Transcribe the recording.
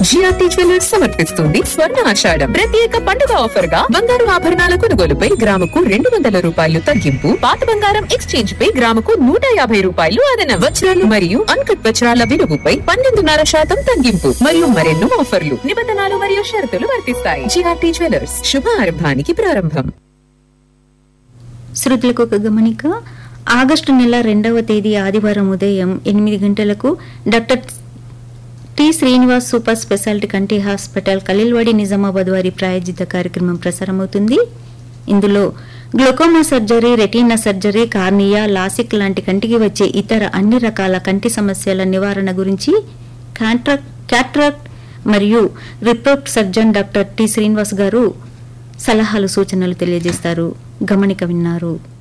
GRT jewellers సమర్పిస్తుంది స్వర్ణ ఆషాఢం ప్రత్యేక పండుగ ఆఫర్ గా బంగారు ఆభరణాల కొనుగోలుపై గ్రాముకు రెండు వందల రూపాయలు తగ్గింపు పాత బంగారం ఎక్స్చేంజ్ పై గ్రాముకు నూట యాభై రూపాయలు అదనం వజ్రాలు మరియు అన్కట్ వజ్రాల విలువపై పన్నెండున్నర శాతం తగ్గింపు మరియు మరెన్నో ఆఫర్లు నిబంధనలు మరియు షరతులు వర్తిస్తాయి జిఆర్టీ జ్యువెలర్స్ శుభారంభానికి ప్రారంభం శ్రోతలకు ఒక గమనిక ఆగస్టు నెల రెండవ తేదీ ఆదివారం ఉదయం ఎనిమిది గంటలకు doctor T Srinivas super speciality కంటి హాస్పిటల్ కలిల్వాడి నిజామాబాద్ వారి ప్రాయోజిత కార్యక్రమం ప్రసారమవుతుంది ఇందులో glaucoma surgery retina surgery cornea LASIK లాంటి కంటికి వచ్చే ఇతర అన్ని రకాల కంటి సమస్యల నివారణ గురించి కాంట్రాక్ట్ క్యాట్రాక్ట్ మరియు report surgeon doctor T Srinivas garu సలహాలు సూచనలు తెలియజేస్తారు గమనిక విన్నారు